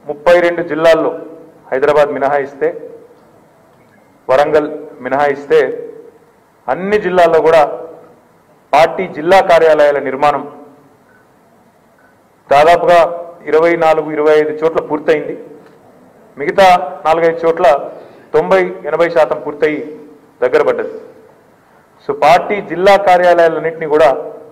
ముప్పై రెండు జిల్లాల్లో హైదరాబాద్ మినహాయిస్తే వరంగల్ మినహాయిస్తే అన్ని జిల్లాల్లో కూడా పార్టీ జిల్లా కార్యాలయాల నిర్మాణం దాదాపుగా ఇరవై నాలుగు ఇరవై ఐదు చోట్ల పూర్తయింది మిగతా నాలుగైదు చోట్ల తొంభై ఎనభై శాతం పూర్తయి దగ్గర పడ్డది సో పార్టీ జిల్లా కార్యాలయాలన్నింటినీ కూడా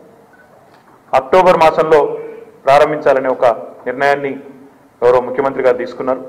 అక్టోబర్ మాసంలో ప్రారంభించాలనే ఒక నిర్ణయాన్ని గౌరవ ముఖ్యమంత్రి గారు తీసుకున్నారు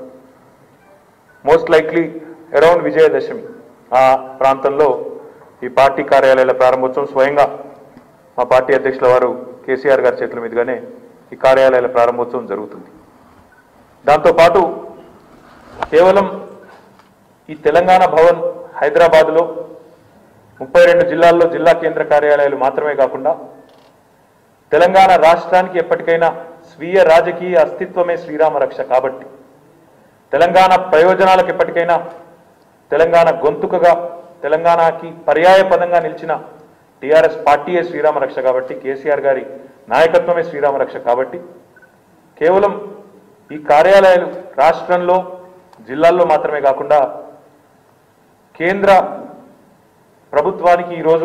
మోస్ట్ లైక్లీ అరౌండ్ విజయదశమి ఆ ప్రాంతంలో ఈ పార్టీ కార్యాలయాల ప్రారంభోత్సవం స్వయంగా మా పార్టీ అధ్యక్షుల వారు కేసీఆర్ గారి చేతుల మీదుగానే ఈ కార్యాలయాల ప్రారంభోత్సవం జరుగుతుంది దాంతోపాటు కేవలం ఈ తెలంగాణ భవన్ హైదరాబాదులో ముప్పై రెండు జిల్లాల్లో జిల్లా కేంద్ర కార్యాలయాలు మాత్రమే కాకుండా తెలంగాణ రాష్ట్రానికి ఎప్పటికైనా స్వీయ రాజకీయ అస్తిత్వమే శ్రీరామ రక్ష కాబట్టి తెలంగాణ ప్రయోజనాలకు ఎప్పటికైనా తెలంగాణ గొంతుకగా తెలంగాణకి పర్యాయ పదంగా నిలిచిన టీఆర్ఎస్ పార్టీయే శ్రీరామ రక్ష కాబట్టి కేసీఆర్ గారి నాయకత్వమే శ్రీరామ రక్ష కాబట్టి కేవలం ఈ కార్యాలయాలు రాష్ట్రంలో జిల్లాల్లో మాత్రమే కాకుండా కేంద్ర ప్రభుత్వానికి ఈరోజు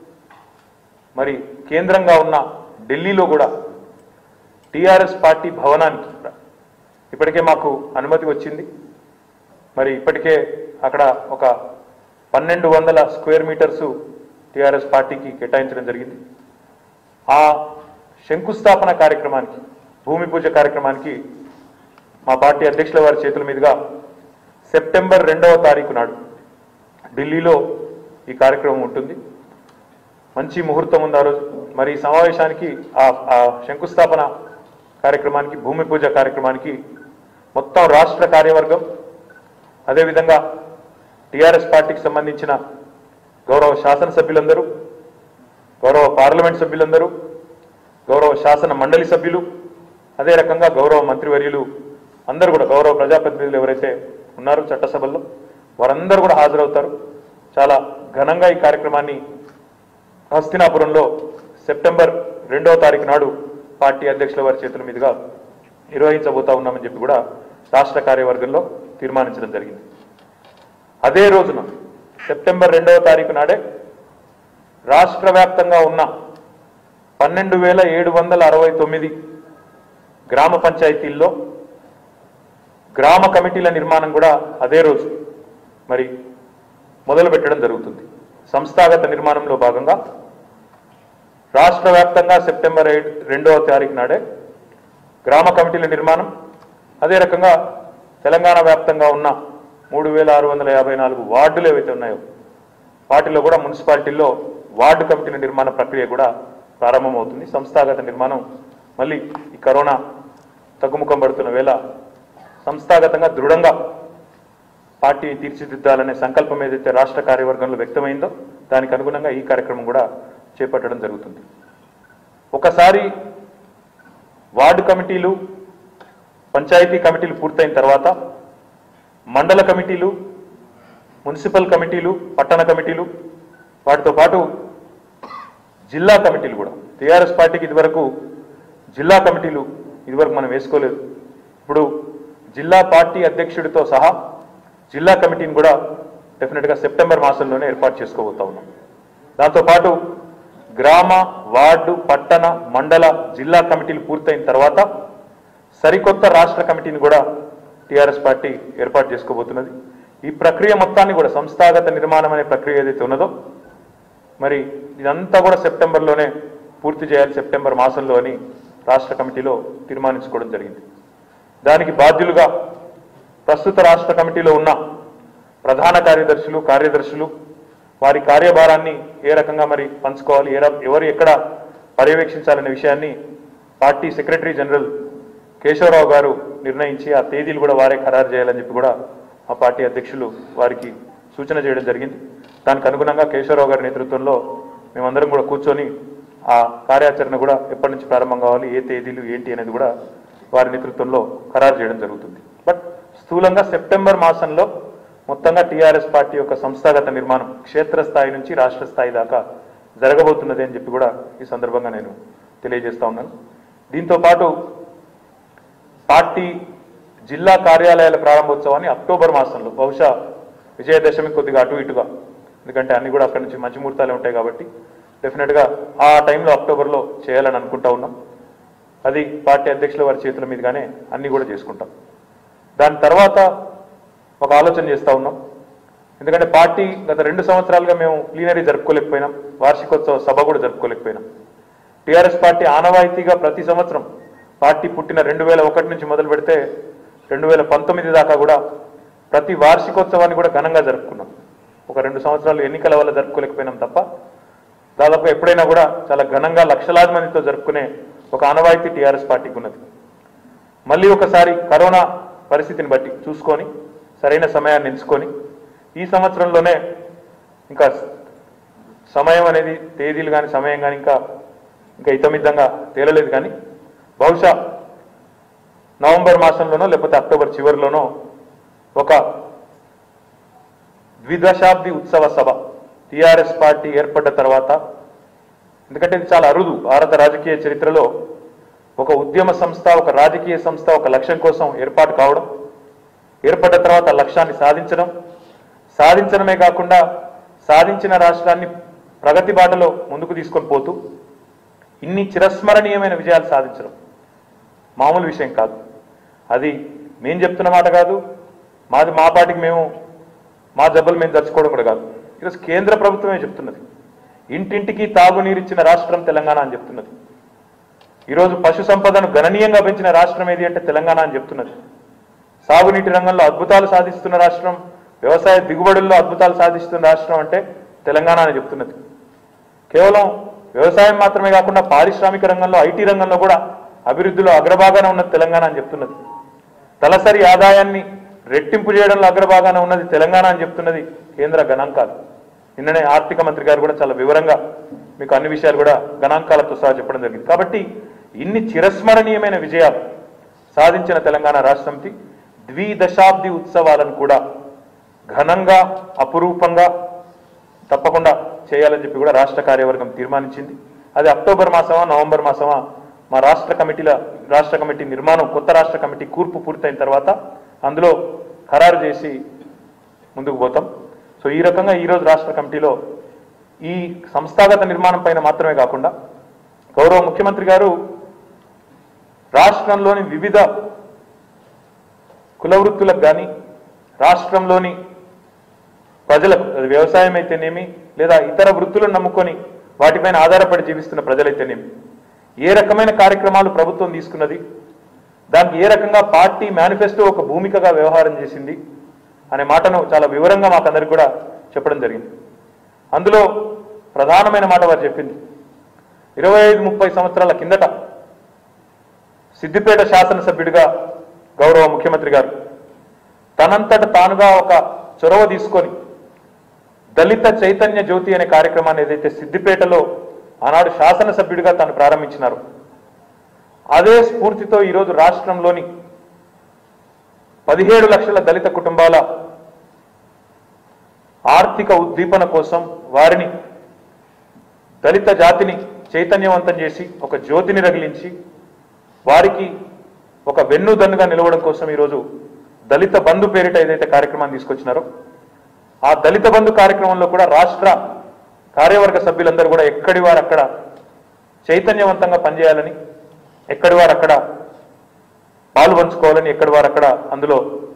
మరి కేంద్రంగా ఉన్న ఢిల్లీలో కూడా టీఆర్ఎస్ పార్టీ భవనానికి కూడా ఇప్పటికే మాకు అనుమతి వచ్చింది మరి ఇప్పటికే అక్కడ ఒక పన్నెండు వందల స్క్వేర్ మీటర్సు టీఆర్ఎస్ పార్టీకి కేటాయించడం జరిగింది ఆ శంకుస్థాపన కార్యక్రమానికి భూమి పూజ కార్యక్రమానికి మా పార్టీ అధ్యక్షుల వారి చేతుల మీదుగా సెప్టెంబర్ రెండవ తారీఖు నాడు ఢిల్లీలో ఈ కార్యక్రమం ఉంటుంది మంచి ముహూర్తం ఉంది ఆ రోజు మరి ఈ సమావేశానికి ఆ ఆ శంకుస్థాపన కార్యక్రమానికి భూమి పూజ కార్యక్రమానికి మొత్తం రాష్ట్ర కార్యవర్గం అదేవిధంగా టీఆర్ఎస్ పార్టీకి సంబంధించిన గౌరవ శాసనసభ్యులందరూ గౌరవ పార్లమెంట్ సభ్యులందరూ గౌరవ శాసన మండలి సభ్యులు అదే రకంగా గౌరవ మంత్రివర్యులు అందరూ కూడా గౌరవ ప్రజాప్రతినిధులు ఎవరైతే ఉన్నారో చట్టసభల్లో వారందరూ కూడా హాజరవుతారు చాలా ఘనంగా ఈ కార్యక్రమాన్ని హస్తినాపురంలో సెప్టెంబర్ రెండవ తారీఖు నాడు పార్టీ అధ్యక్షుల వారి చేతుల మీదుగా నిర్వహించబోతా ఉన్నామని చెప్పి కూడా రాష్ట్ర కార్యవర్గంలో తీర్మానించడం జరిగింది అదే రోజున సెప్టెంబర్ రెండవ తారీఖు నాడే రాష్ట్ర వ్యాప్తంగా ఉన్న పన్నెండు వేల ఏడు వందల అరవై తొమ్మిది గ్రామ పంచాయతీల్లో గ్రామ కమిటీల నిర్మాణం కూడా అదే రోజు మరి మొదలు పెట్టడం జరుగుతుంది సంస్థాగత నిర్మాణంలో భాగంగా రాష్ట్ర వ్యాప్తంగా సెప్టెంబర్ ఐదు రెండవ తారీఖు నాడే గ్రామ కమిటీల నిర్మాణం అదే రకంగా తెలంగాణ వ్యాప్తంగా ఉన్న మూడు వేల ఆరు వందల యాభై నాలుగు వార్డులు ఏవైతే ఉన్నాయో వాటిలో కూడా మున్సిపాలిటీల్లో వార్డు కమిటీల నిర్మాణ ప్రక్రియ కూడా ప్రారంభమవుతుంది సంస్థాగత నిర్మాణం మళ్ళీ ఈ కరోనా తగ్గుముఖం పడుతున్న వేళ సంస్థాగతంగా దృఢంగా పార్టీ తీర్చిదిద్దాలనే సంకల్పం ఏదైతే రాష్ట్ర కార్యవర్గంలో వ్యక్తమైందో దానికి అనుగుణంగా ఈ కార్యక్రమం కూడా చేపట్టడం జరుగుతుంది ఒకసారి వార్డు కమిటీలు పంచాయతీ కమిటీలు పూర్తయిన తర్వాత మండల కమిటీలు మున్సిపల్ కమిటీలు పట్టణ కమిటీలు వాటితో పాటు జిల్లా కమిటీలు కూడా టీఆర్ఎస్ పార్టీకి ఇదివరకు జిల్లా కమిటీలు ఇదివరకు మనం వేసుకోలేదు ఇప్పుడు జిల్లా పార్టీ అధ్యక్షుడితో సహా జిల్లా కమిటీని కూడా డెఫినెట్గా సెప్టెంబర్ మాసంలోనే ఏర్పాటు చేసుకోబోతా ఉన్నాం దాంతోపాటు గ్రామ వార్డు పట్టణ మండల జిల్లా కమిటీలు పూర్తయిన తర్వాత సరికొత్త రాష్ట్ర కమిటీని కూడా టీఆర్ఎస్ పార్టీ ఏర్పాటు చేసుకోబోతున్నది ఈ ప్రక్రియ మొత్తాన్ని కూడా సంస్థాగత నిర్మాణం అనే ప్రక్రియ ఏదైతే ఉన్నదో మరి ఇదంతా కూడా సెప్టెంబర్లోనే పూర్తి చేయాలి సెప్టెంబర్ మాసంలో అని రాష్ట్ర కమిటీలో తీర్మానించుకోవడం జరిగింది దానికి బాధ్యులుగా ప్రస్తుత రాష్ట్ర కమిటీలో ఉన్న ప్రధాన కార్యదర్శులు కార్యదర్శులు వారి కార్యభారాన్ని ఏ రకంగా మరి పంచుకోవాలి ఏ ర- ఎవరు ఎక్కడ పర్యవేక్షించాలనే విషయాన్ని పార్టీ సెక్రటరీ జనరల్ కేశవరావు గారు నిర్ణయించి ఆ తేదీలు కూడా వారే ఖరారు చేయాలని చెప్పి కూడా ఆ పార్టీ అధ్యక్షులు వారికి సూచన చేయడం జరిగింది దానికి అనుగుణంగా కేశవరావు గారి నేతృత్వంలో మేమందరం కూడా కూర్చొని ఆ కార్యాచరణ కూడా ఎప్పటి నుంచి ప్రారంభం కావాలి ఏ తేదీలు ఏంటి అనేది కూడా వారి నేతృత్వంలో ఖరారు చేయడం జరుగుతుంది బట్ స్థూలంగా సెప్టెంబర్ మాసంలో మొత్తంగా టీఆర్ఎస్ పార్టీ యొక్క సంస్థాగత నిర్మాణం క్షేత్రస్థాయి నుంచి రాష్ట్ర స్థాయి దాకా జరగబోతున్నది అని చెప్పి కూడా ఈ సందర్భంగా నేను తెలియజేస్తా ఉన్నాను దీంతో పాటు పార్టీ జిల్లా కార్యాలయాల ప్రారంభోత్సవాన్ని అక్టోబర్ మాసంలో బహుశా విజయదశమి కొద్దిగా అటు ఇటుగా ఎందుకంటే అన్ని కూడా అక్కడి నుంచి మంచి ముహూర్తాలే ఉంటాయి కాబట్టి డెఫినెట్గా ఆ టైంలో అక్టోబర్లో చేయాలని అనుకుంటా ఉన్నాం అది పార్టీ అధ్యక్షుల వారి చేతుల మీదుగానే అన్ని కూడా చేసుకుంటాం దాని తర్వాత ఒక ఆలోచన చేస్తూ ఉన్నాం ఎందుకంటే పార్టీ గత రెండు సంవత్సరాలుగా మేము ప్లీనరీ జరుపుకోలేకపోయినాం వార్షికోత్సవ సభ కూడా జరుపుకోలేకపోయినాం టీఆర్ఎస్ పార్టీ ఆనవాయితీగా ప్రతి సంవత్సరం పార్టీ పుట్టిన రెండు వేల ఒకటి నుంచి మొదలు పెడితే రెండు వేల పంతొమ్మిది దాకా కూడా ప్రతి వార్షికోత్సవాన్ని కూడా ఘనంగా జరుపుకున్నాం ఒక రెండు సంవత్సరాలు ఎన్నికల వల్ల జరుపుకోలేకపోయినాం తప్ప దాదాపు ఎప్పుడైనా కూడా చాలా ఘనంగా లక్షలాది మందితో జరుపుకునే ఒక ఆనవాయితీ టీఆర్ఎస్ పార్టీకి ఉన్నది మళ్ళీ ఒకసారి కరోనా పరిస్థితిని బట్టి చూసుకొని సరైన సమయాన్ని ఎంచుకొని ఈ సంవత్సరంలోనే ఇంకా సమయం అనేది తేదీలు కానీ సమయం కానీ ఇంకా ఇంకా ఇతమిద్దంగా తేలలేదు కానీ బహుశా నవంబర్ మాసంలోనో లేకపోతే అక్టోబర్ చివరిలోనో ఒక ద్విదశాబ్ది ఉత్సవ సభ టిఆర్ఎస్ పార్టీ ఏర్పడ్డ తర్వాత ఎందుకంటే ఇది చాలా అరుదు భారత రాజకీయ చరిత్రలో ఒక ఉద్యమ సంస్థ ఒక రాజకీయ సంస్థ ఒక లక్ష్యం కోసం ఏర్పాటు కావడం ఏర్పడ్డ తర్వాత ఆ లక్ష్యాన్ని సాధించడం సాధించడమే కాకుండా సాధించిన రాష్ట్రాన్ని ప్రగతి బాటలో ముందుకు తీసుకొని పోతూ ఇన్ని చిరస్మరణీయమైన విజయాలు సాధించడం మామూలు విషయం కాదు అది మేం చెప్తున్న మాట కాదు మాది మా పాటికి మేము మా జబ్బలు మేము దర్చుకోవడం కూడా కాదు ఈరోజు కేంద్ర ప్రభుత్వమే చెప్తున్నది ఇంటింటికి తాగునీరిచ్చిన రాష్ట్రం తెలంగాణ అని చెప్తున్నది ఈరోజు పశు సంపదను గణనీయంగా పెంచిన రాష్ట్రం ఏది అంటే తెలంగాణ అని చెప్తున్నది సాగునీటి రంగంలో అద్భుతాలు సాధిస్తున్న రాష్ట్రం వ్యవసాయ దిగుబడుల్లో అద్భుతాలు సాధిస్తున్న రాష్ట్రం అంటే తెలంగాణ అని చెప్తున్నది కేవలం వ్యవసాయం మాత్రమే కాకుండా పారిశ్రామిక రంగంలో ఐటీ రంగంలో కూడా అభివృద్ధిలో అగ్రభాగాన ఉన్నది తెలంగాణ అని చెప్తున్నది తలసరి ఆదాయాన్ని రెట్టింపు చేయడంలో అగ్రభాగాన ఉన్నది తెలంగాణ అని చెప్తున్నది కేంద్ర గణాంకాలు నిన్ననే ఆర్థిక మంత్రి గారు కూడా చాలా వివరంగా మీకు అన్ని విషయాలు కూడా గణాంకాలతో సహా చెప్పడం జరిగింది కాబట్టి ఇన్ని చిరస్మరణీయమైన విజయాలు సాధించిన తెలంగాణ రాష్ట్రంకి ద్విదశాబ్ది ఉత్సవాలను కూడా ఘనంగా అపురూపంగా తప్పకుండా చేయాలని చెప్పి కూడా రాష్ట్ర కార్యవర్గం తీర్మానించింది అది అక్టోబర్ మాసమా నవంబర్ మాసమా మా రాష్ట్ర కమిటీల రాష్ట్ర కమిటీ నిర్మాణం కొత్త రాష్ట్ర కమిటీ కూర్పు పూర్తయిన తర్వాత అందులో ఖరారు చేసి ముందుకు పోతాం సో ఈ రకంగా ఈరోజు రాష్ట్ర కమిటీలో ఈ సంస్థాగత నిర్మాణం పైన మాత్రమే కాకుండా గౌరవ ముఖ్యమంత్రి గారు రాష్ట్రంలోని వివిధ కుల వృత్తులకు కానీ రాష్ట్రంలోని ప్రజలకు అది వ్యవసాయం అయితేనేమి లేదా ఇతర వృత్తులను నమ్ముకొని వాటిపైన ఆధారపడి జీవిస్తున్న ప్రజలైతేనేమి ఏ రకమైన కార్యక్రమాలు ప్రభుత్వం తీసుకున్నది దానికి ఏ రకంగా పార్టీ మేనిఫెస్టో ఒక భూమికగా వ్యవహారం చేసింది అనే మాటను చాలా వివరంగా మాకందరికి కూడా చెప్పడం జరిగింది అందులో ప్రధానమైన మాట వారు చెప్పింది ఇరవై ఐదు ముప్పై సంవత్సరాల కిందట సిద్దిపేట శాసనసభ్యుడిగా గౌరవ ముఖ్యమంత్రి గారు తనంతట తానుగా ఒక చొరవ తీసుకొని దళిత చైతన్య జ్యోతి అనే కార్యక్రమాన్ని ఏదైతే సిద్దిపేటలో ఆనాడు శాసనసభ్యుడిగా తాను ప్రారంభించినారు అదే స్ఫూర్తితో ఈరోజు రాష్ట్రంలోని పదిహేడు లక్షల దళిత కుటుంబాల ఆర్థిక ఉద్దీపన కోసం వారిని దళిత జాతిని చైతన్యవంతం చేసి ఒక జ్యోతిని రగిలించి వారికి ఒక వెన్నుదన్నుగా నిలవడం కోసం ఈరోజు దళిత బంధు పేరిట ఏదైతే కార్యక్రమాన్ని తీసుకొచ్చినారో ఆ దళిత బంధు కార్యక్రమంలో కూడా రాష్ట్ర కార్యవర్గ సభ్యులందరూ కూడా ఎక్కడి వారు అక్కడ చైతన్యవంతంగా పనిచేయాలని ఎక్కడి వారు అక్కడ పాలు పంచుకోవాలని ఎక్కడి వారు అక్కడ అందులో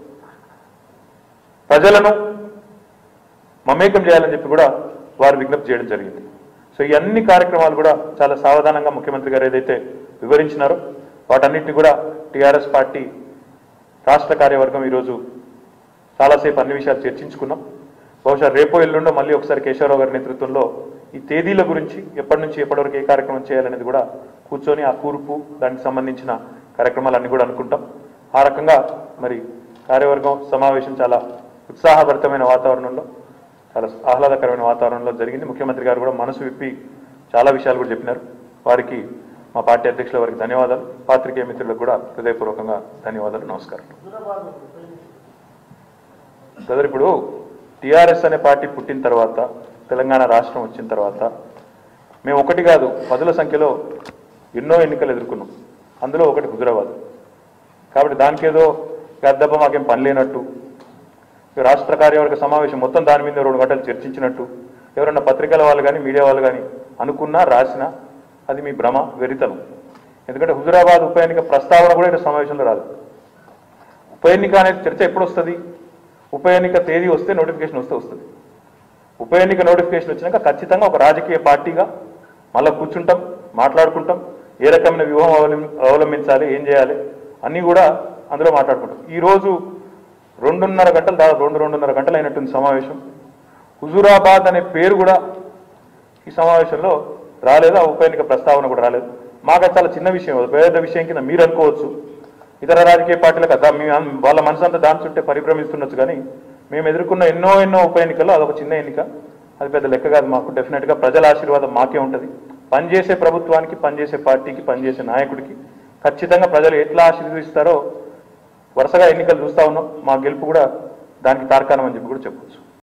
ప్రజలను మమేకం చేయాలని చెప్పి కూడా వారు విజ్ఞప్తి చేయడం జరిగింది సో ఈ అన్ని కార్యక్రమాలు కూడా చాలా సావధానంగా ముఖ్యమంత్రి గారు ఏదైతే వివరించినారో వాటన్నిటిని కూడా టీఆర్ఎస్ పార్టీ రాష్ట్ర కార్యవర్గం ఈరోజు చాలాసేపు అన్ని విషయాలు చర్చించుకున్నాం బహుశా రేపో ఎల్లుండో మళ్ళీ ఒకసారి కేశవరావు గారి నేతృత్వంలో ఈ తేదీల గురించి ఎప్పటి నుంచి ఎప్పటివరకు ఏ కార్యక్రమం చేయాలనేది కూడా కూర్చొని ఆ కూర్పు దానికి సంబంధించిన కార్యక్రమాలన్నీ కూడా అనుకుంటాం ఆ రకంగా మరి కార్యవర్గం సమావేశం చాలా ఉత్సాహభరితమైన వాతావరణంలో చాలా ఆహ్లాదకరమైన వాతావరణంలో జరిగింది ముఖ్యమంత్రి గారు కూడా మనసు విప్పి చాలా విషయాలు కూడా చెప్పినారు వారికి మా పార్టీ అధ్యక్షుల వారికి ధన్యవాదాలు పాత్రికేయ మిత్రులకు కూడా హృదయపూర్వకంగా ధన్యవాదాలు నమస్కారం బ్రదర్ ఇప్పుడు టిఆర్ఎస్ అనే పార్టీ పుట్టిన తర్వాత తెలంగాణ రాష్ట్రం వచ్చిన తర్వాత మేము ఒకటి కాదు పదుల సంఖ్యలో ఎన్నో ఎన్నికలు ఎదుర్కొన్నాం అందులో ఒకటి హుజురాబాద్ కాబట్టి దానికి ఏదో గద్దప్ప మాకేం పని లేనట్టు ఈ రాష్ట్ర కార్యవర్గ సమావేశం మొత్తం దాని మీద రెండు గంటలు చర్చించినట్టు ఎవరన్నా పత్రికల వాళ్ళు కానీ మీడియా వాళ్ళు కానీ అనుకున్నా రాసినా అది మీ భ్రమ వెరితనం ఎందుకంటే హుజురాబాద్ ఉప ఎన్నిక ప్రస్తావన కూడా ఈ సమావేశంలో రాదు ఉప ఎన్నిక అనేది చర్చ ఎప్పుడు వస్తుంది ఉప ఎన్నిక తేదీ వస్తే నోటిఫికేషన్ వస్తే వస్తుంది ఉప ఎన్నిక నోటిఫికేషన్ వచ్చినాక ఖచ్చితంగా ఒక రాజకీయ పార్టీగా మళ్ళీ కూర్చుంటాం మాట్లాడుకుంటాం ఏ రకమైన వ్యూహం అవలం- అవలంబించాలి ఏం చేయాలి అన్నీ కూడా అందులో మాట్లాడుకుంటాం ఈరోజు రెండున్నర గంటలు దాదాపు రెండు రెండున్నర గంటలు అయినట్టుంది సమావేశం హుజూరాబాద్ అనే పేరు కూడా ఈ సమావేశంలో రాలేదు ఆ ఉప ఎన్నిక ప్రస్తావన కూడా రాలేదు మాకు అది చాలా చిన్న విషయం అది పెద్ద విషయం కింద మీరు అనుకోవచ్చు ఇతర రాజకీయ పార్టీలకు అదా మీ అన్- వాళ్ళ మనసు అంతా దాని చుట్టే పరిభ్రమిస్తుండొచ్చు కానీ మేము ఎదుర్కొన్న ఎన్నో ఎన్నో ఉప ఎన్నికల్లో అదొక చిన్న ఎన్నిక అది పెద్ద లెక్క కాదు మాకు డెఫినెట్గా ప్రజల ఆశీర్వాదం మాకే ఉంటుంది పనిచేసే ప్రభుత్వానికి పనిచేసే పార్టీకి పనిచేసే నాయకుడికి ఖచ్చితంగా ప్రజలు ఎట్లా ఆశీర్వదిస్తారో వరుసగా ఎన్నికలు చూస్తా ఉన్నాం మా గెలుపు కూడా దానికి తార్కాణం అని చెప్పి కూడా చెప్పొచ్చు